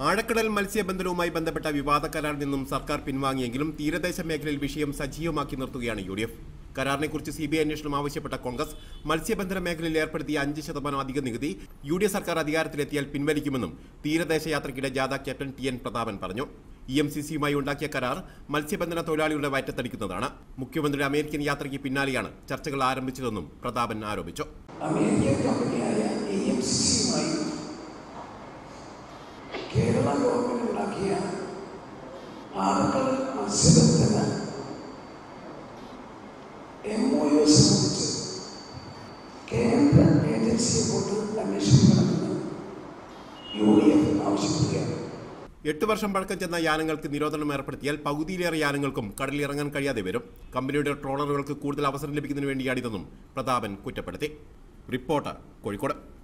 ആഴക്കടൽ മത്സ്യബന്ധനവുമായി ബന്ധപ്പെട്ട വിവാദ കരാറിൽ നിന്നും സർക്കാർ പിൻവാങ്ങിയെങ്കിലും തീരദേശ മേഖലയിൽ വിഷയം സജീവമാക്കി നിർത്തുകയാണ് യു ഡി എഫ് കരാറിനെക്കുറിച്ച് സി ബി ഐ അന്വേഷണം ആവശ്യപ്പെട്ട കോൺഗ്രസ് മത്സ്യബന്ധന മേഖലയിൽ ഏർപ്പെടുത്തിയ അഞ്ച് ശതമാനം അധിക നികുതി യു ഡി എഫ് സർക്കാർ അധികാരത്തിലെത്തിയാൽ പിൻവലിക്കുമെന്നും തീരദേശ യാത്രയ്ക്കിടെ ജാഥ ക്യാപ്റ്റൻ ടി എൻ പ്രതാപൻ പറഞ്ഞു ഇ എം സി സിയുമായി ഉണ്ടാക്കിയ കരാർ മത്സ്യബന്ധന തൊഴിലാളികളുടെ വയറ്റത്തടിക്കുന്നതാണ് മുഖ്യമന്ത്രിയുടെ അമേരിക്കൻ യാത്രയ്ക്ക് പിന്നാലെയാണ് ചർച്ചകൾ ആരംഭിച്ചതെന്നും പ്രതാപൻ ആരോപിച്ചു അമേരിക്കൻ കമ്പനിയായ ഇ എം സി സിയുമായി കേരള ഗവൺമെന്റ് ഉണ്ടാക്കിയ ആഴക്കടൽ മത്സ്യബന്ധന എം ഒ യു സംബന്ധിച്ച് കേന്ദ്ര ഏജൻസിയെ കൊണ്ട് അന്വേഷിക്കണമെന്ന് യു ഡി എഫ് ആവശ്യപ്പെടുകയാണ് എട്ട് വർഷം പഴക്കം ചെന്ന യാനങ്ങൾക്ക് നിരോധനം ഏർപ്പെടുത്തിയാൽ പകുതിയിലേറെ യാനങ്ങൾക്കും കടലിൽ ഇറങ്ങാൻ കഴിയാതെ വരും കമ്പനിയുടെ ട്രോളറുകൾക്ക് കൂടുതൽ അവസരം ലഭിക്കുന്നതിന് വേണ്ടിയാണിതെന്നും പ്രതാപൻ കുറ്റപ്പെടുത്തി റിപ്പോർട്ട് കോഴിക്കോട്